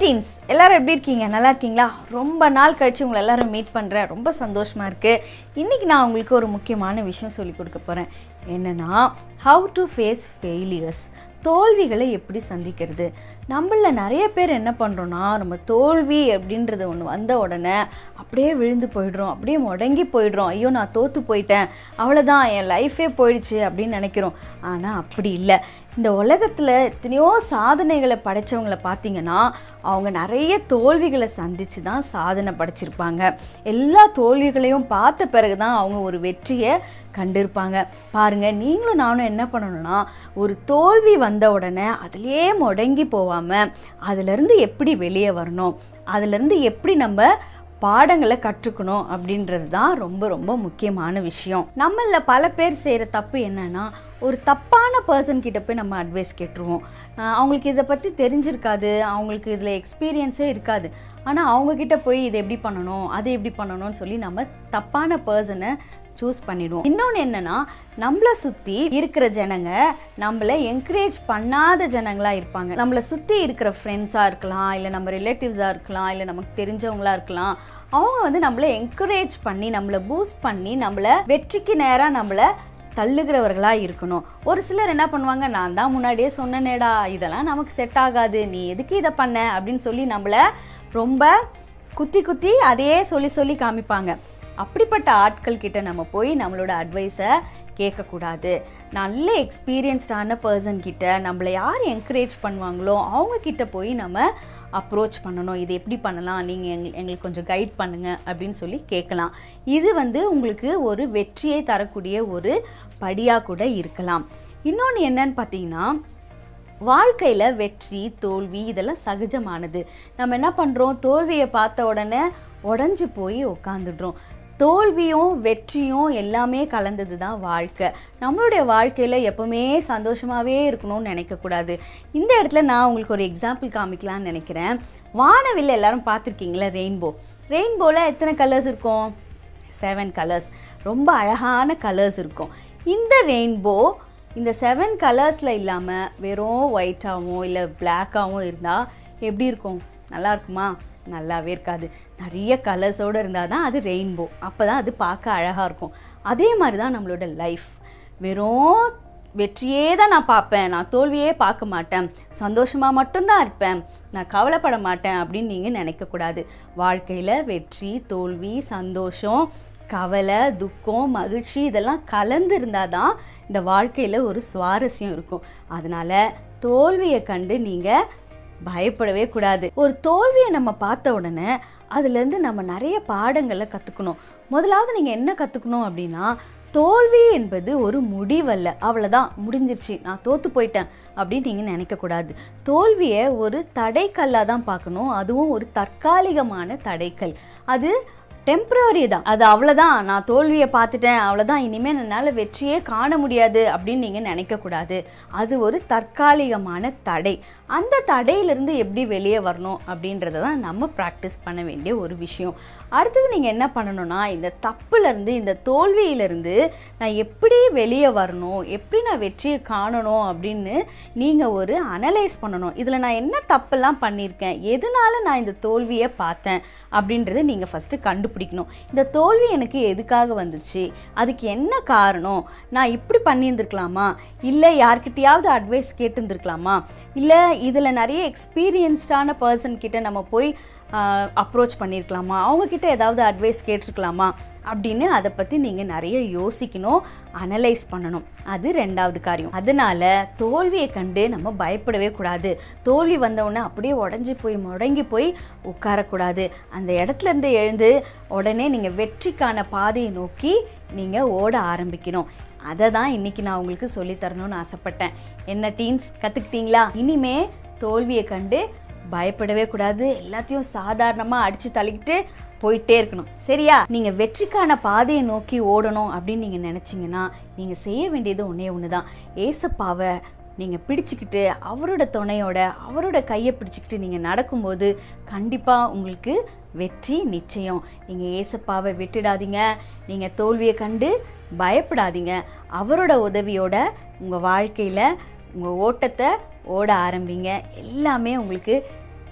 teens எல்லாரும் எப்படி இருக்கீங்க நல்லா இருக்கீங்களா ரொம்ப நாள் கழிச்சு உங்களை எல்லாரும் மீட் பண்ணுறேன் ரொம்ப சந்தோஷமாக இருக்குது இன்றைக்கி நான் உங்களுக்கு ஒரு முக்கியமான விஷயம் சொல்லி கொடுக்க போகிறேன் என்னென்னா ஹவு டு ஃபேஸ் ஃபெயிலியர்ஸ் தோல்விகளை எப்படி சந்திக்கிறது நம்மள நிறைய பேர் என்ன பண்ணுறோன்னா நம்ம தோல்வி அப்படின்றது ஒன்று வந்த உடனே அப்படியே விழுந்து போயிடுறோம் அப்படியே முடங்கி போயிடுறோம் ஐயோ நான் தோற்று போயிட்டேன் அவ்வளோதான் என் லைஃபே போயிடுச்சு அப்படின்னு நினைக்கிறோம் ஆனால் அப்படி இல்லை இந்த உலகத்தில் எத்தனையோ சாதனைகளை படைச்சவங்கள பார்த்தீங்கன்னா அவங்க நிறைய தோல்விகளை சந்தித்து தான் சாதனை படைச்சிருப்பாங்க எல்லா தோல்விகளையும் பார்த்த பிறகு தான் அவங்க ஒரு வெற்றியை கண்டிருப்பாங்க பாருங்க நீங்களும் நானும் என்ன பண்ணணும்னா ஒரு தோல்வி வந்த உடனே அதுலேயே முடங்கி போகாமல் அதுலேருந்து எப்படி வெளியே வரணும் அதுலேருந்து எப்படி நம்ம பாடங்களை கற்றுக்கணும் அப்படின்றது தான் ரொம்ப ரொம்ப முக்கியமான விஷயம் நம்மள பல பேர் செய்கிற தப்பு என்னன்னா ஒரு தப்பான பர்சன் கிட்ட போய் நம்ம அட்வைஸ் கேட்டுருவோம் ஆஹ் அவங்களுக்கு இதை பற்றி தெரிஞ்சிருக்காது அவங்களுக்கு இதில் எக்ஸ்பீரியன்ஸே இருக்காது ஆனால் அவங்கக்கிட்ட போய் இதை எப்படி பண்ணணும் அதை எப்படி பண்ணணும்னு சொல்லி நம்ம தப்பான பர்சனை சூஸ் பண்ணிடுவோம் இன்னொன்று என்னன்னா நம்மளை சுற்றி இருக்கிற ஜனங்க நம்மளை என்கரேஜ் பண்ணாத ஜனங்களாக இருப்பாங்க நம்மளை சுற்றி இருக்கிற ஃப்ரெண்ட்ஸாக இருக்கலாம் இல்லை நம்ம ரிலேட்டிவ்ஸாக இருக்கலாம் இல்லை நமக்கு தெரிஞ்சவங்களா இருக்கலாம் அவங்க வந்து நம்மளை என்கரேஜ் பண்ணி நம்மளை பூஸ்ட் பண்ணி நம்மளை வெற்றிக்கு நேராக நம்மளை தள்ளுகிறவர்களாக இருக்கணும் ஒரு சிலர் என்ன பண்ணுவாங்க நான் தான் முன்னாடியே சொன்னனேடா இதெல்லாம் நமக்கு செட் ஆகாது நீ எதுக்கு இதை பண்ண அப்படின்னு சொல்லி நம்மளை ரொம்ப குத்தி குத்தி அதையே சொல்லி சொல்லி காமிப்பாங்க அப்படிப்பட்ட ஆட்கள் கிட்ட நம்ம போய் நம்மளோட அட்வைஸை கேட்கக்கூடாது நல்ல எக்ஸ்பீரியன்ஸ்டான பர்சன் கிட்ட நம்மளை யார் என்கரேஜ் பண்ணுவாங்களோ அவங்க கிட்ட போய் நம்ம அப்ரோச் பண்ணணும் இது எப்படி பண்ணலாம் நீங்கள் எங் எங்களுக்கு கொஞ்சம் கைட் பண்ணுங்க அப்படின்னு சொல்லி கேட்கலாம் இது வந்து உங்களுக்கு ஒரு வெற்றியை தரக்கூடிய ஒரு படியாக கூட இருக்கலாம் இன்னொன்று என்னன்னு பார்த்தீங்கன்னா வாழ்க்கையில் வெற்றி தோல்வி இதெல்லாம் சகஜமானது நம்ம என்ன பண்ணுறோம் தோல்வியை பார்த்த உடனே உடஞ்சி போய் உட்காந்துடுறோம் தோல்வியும் வெற்றியும் எல்லாமே கலந்தது தான் வாழ்க்கை நம்மளுடைய வாழ்க்கையில் எப்பவுமே சந்தோஷமாகவே இருக்கணும்னு நினைக்கக்கூடாது இந்த இடத்துல நான் உங்களுக்கு ஒரு எக்ஸாம்பிள் காமிக்கலாம்னு நினைக்கிறேன் வானவில் எல்லாரும் பார்த்துருக்கீங்களா ரெயின்போ ரெயின்போவில் எத்தனை கலர்ஸ் இருக்கும் செவன் கலர்ஸ் ரொம்ப அழகான கலர்ஸ் இருக்கும் இந்த ரெயின்போ இந்த செவன் கலர்ஸில் இல்லாமல் வெறும் ஒயிட்டாகவும் இல்லை பிளாக்காகவும் இருந்தால் எப்படி இருக்கும் நல்லா இருக்குமா நல்லாவே இருக்காது நிறைய கலர்ஸோடு இருந்தால் தான் அது ரெயின்போ அப்போ தான் அது பார்க்க அழகாக இருக்கும் அதே மாதிரி தான் நம்மளோட லைஃப் வெறும் வெற்றியே தான் நான் பார்ப்பேன் நான் தோல்வியே பார்க்க மாட்டேன் சந்தோஷமாக மட்டும்தான் இருப்பேன் நான் கவலைப்பட மாட்டேன் அப்படின்னு நீங்கள் நினைக்கக்கூடாது வாழ்க்கையில் வெற்றி தோல்வி சந்தோஷம் கவலை துக்கம் மகிழ்ச்சி இதெல்லாம் கலந்து இருந்தால் தான் இந்த வாழ்க்கையில் ஒரு சுவாரஸ்யம் இருக்கும் அதனால் தோல்வியை கண்டு நீங்கள் பயப்படவே கூடாது ஒரு தோல்வியை நம்ம பார்த்த உடனே அதுலேருந்து நம்ம நிறைய பாடங்களை கற்றுக்கணும் முதலாவது நீங்கள் என்ன கற்றுக்கணும் அப்படின்னா தோல்வி என்பது ஒரு முடிவல்ல அவ்வளோதான் முடிஞ்சிருச்சு நான் தோற்று போயிட்டேன் அப்படின்னு நீங்கள் நினைக்கக்கூடாது தோல்வியை ஒரு தடைக்கல்லாக தான் பார்க்கணும் அதுவும் ஒரு தற்காலிகமான தடைக்கல் அது டெம்ப்ரவரி தான் அது அவ்வளோதான் நான் தோல்வியை பார்த்துட்டேன் அவ்வளோதான் இனிமேல் என்னால் வெற்றியே காண முடியாது அப்படின்னு நீங்கள் நினைக்கக்கூடாது அது ஒரு தற்காலிகமான தடை அந்த தடையிலிருந்து எப்படி வெளியே வரணும் அப்படின்றத தான் நம்ம ப்ராக்டிஸ் பண்ண வேண்டிய ஒரு விஷயம் அடுத்தது நீங்கள் என்ன பண்ணணும்னா இந்த தப்புலேருந்து இந்த தோல்வியிலிருந்து நான் எப்படி வெளியே வரணும் எப்படி நான் வெற்றியை காணணும் அப்படின்னு நீங்கள் ஒரு அனலைஸ் பண்ணணும் இதில் நான் என்ன தப்பெல்லாம் பண்ணியிருக்கேன் எதனால நான் இந்த தோல்வியை பார்த்தேன் அப்படின்றத நீங்கள் ஃபஸ்ட்டு கண்டுபிடிக்கணும் இந்த தோல்வி எனக்கு எதுக்காக வந்துச்சு அதுக்கு என்ன காரணம் நான் இப்படி பண்ணியிருந்துருக்கலாமா இல்லை யார்கிட்டயாவது அட்வைஸ் கேட்டுருந்துருக்கலாமா இல்லை இதில் நிறைய எக்ஸ்பீரியன்ஸ்டான பர்சன் கிட்ட நம்ம போய் அப்ரோச் பண்ணியிருக்கலாமா அவங்கக்கிட்ட ஏதாவது அட்வைஸ் கேட்டிருக்கலாமா அப்படின்னு அதை பற்றி நீங்கள் நிறைய யோசிக்கணும் அனலைஸ் பண்ணணும் அது ரெண்டாவது காரியம் அதனால தோல்வியை கண்டு நம்ம பயப்படவே கூடாது தோல்வி வந்தவுடனே அப்படியே உடஞ்சி போய் முடங்கி போய் உட்காரக்கூடாது அந்த இடத்துல இருந்து எழுந்து உடனே நீங்கள் வெற்றிக்கான பாதையை நோக்கி நீங்கள் ஓட ஆரம்பிக்கணும் அதை தான் இன்னைக்கு நான் உங்களுக்கு சொல்லி தரணும்னு ஆசைப்பட்டேன் என்ன டீன்ஸ் கற்றுக்கிட்டீங்களா இனிமே தோல்வியை கண்டு பயப்படவே கூடாது எல்லாத்தையும் சாதாரணமாக அடித்து தள்ளிக்கிட்டு போயிட்டே இருக்கணும் சரியா நீங்கள் வெற்றிக்கான பாதையை நோக்கி ஓடணும் அப்படின்னு நீங்கள் நினச்சிங்கன்னா நீங்கள் செய்ய வேண்டியது ஒன்றே ஒன்று தான் ஏசப்பாவை நீங்கள் பிடிச்சிக்கிட்டு அவரோட துணையோட அவரோட கையை பிடிச்சிக்கிட்டு நீங்கள் நடக்கும்போது கண்டிப்பாக உங்களுக்கு வெற்றி நிச்சயம் நீங்கள் ஏசப்பாவை விட்டுடாதீங்க நீங்கள் தோல்வியை கண்டு பயப்படாதீங்க அவரோட உதவியோட உங்கள் வாழ்க்கையில் உங்கள் ஓட்டத்தை ஓட ஆரம்பிங்க எல்லாமே உங்களுக்கு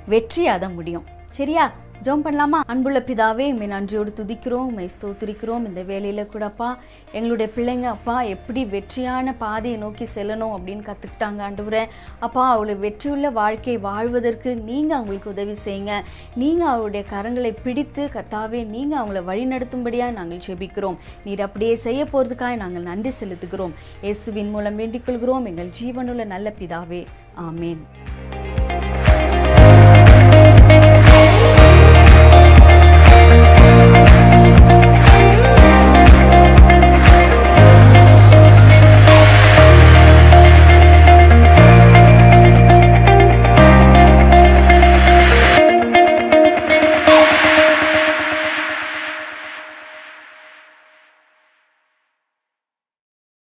வெற்றியாக தான் முடியும் சரியா ஜோம் பண்ணலாமா அன்புள்ள பிதாவே உண்மை நன்றியோடு துதிக்கிறோம் உண்மை ஸ்தோத்திரிக்கிறோம் இந்த வேலையில் கூடப்பா எங்களுடைய பிள்ளைங்க அப்பா எப்படி வெற்றியான பாதையை நோக்கி செல்லணும் அப்படின்னு கற்றுக்கிட்டாங்க ஆண்டவரே அப்பா அவளை வெற்றியுள்ள வாழ்க்கை வாழ்வதற்கு நீங்கள் அவங்களுக்கு உதவி செய்யுங்க நீங்கள் அவருடைய கரங்களை பிடித்து கத்தாவே நீங்கள் அவங்கள வழிநடத்தும்படியாக நாங்கள் ஜெபிக்கிறோம் நீர் அப்படியே செய்ய போகிறதுக்காக நாங்கள் நன்றி செலுத்துகிறோம் இயேசுவின் மூலம் வேண்டிக் கொள்கிறோம் எங்கள் ஜீவனுள்ள நல்ல பிதாவே ஆமேன்